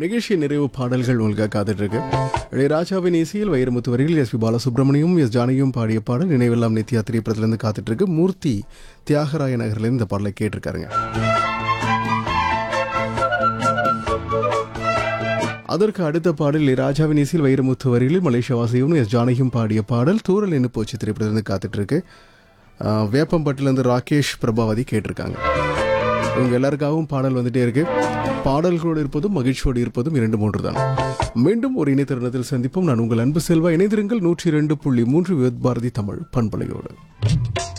நிகழ்ச்சி நிறைவு பாடல்கள் உங்களுக்காக காத்துட்டு இருக்கு இளையராஜாவின் இசையில் வைரமுத்து வரிகள் எஸ் பி பாலசுப்ரமணியம் எஸ் ஜானகியும் பாடிய பாடல் நினைவெல்லாம் நித்யா திரைப்படத்திலிருந்து காத்துட்டு இருக்கு மூர்த்தி தியாகராய நகர்லேருந்து இந்த பாடலை கேட்டிருக்காருங்க அதற்கு அடுத்த பாடல் ராஜாவின் இசையில் வைரமுத்து வரிகளில் மலேசியா வாசியும் எஸ் ஜானகியும் பாடிய பாடல் தூரல் என்ன போச்சு திரைப்படத்திலிருந்து காத்துட்டு இருக்கு ஆஹ் வேப்பம்பட்டிலேருந்து ராகேஷ் பிரபாவதி கேட்டிருக்காங்க உங்க எல்லாருக்காகவும் பாடல் வந்துட்டே இருக்கு பாடல்களோடு இருப்பதும் மகிழ்ச்சியோடு இருப்பதும் இரண்டு மூன்று தான் மீண்டும் ஒரு இணையதருணத்தில் சந்திப்போம் நான் உங்கள் அன்பு செல்வா இணைந்திருங்கள் நூற்றி இரண்டு புள்ளி மூன்று விவத் பாரதி தமிழ் பண்பலையோடு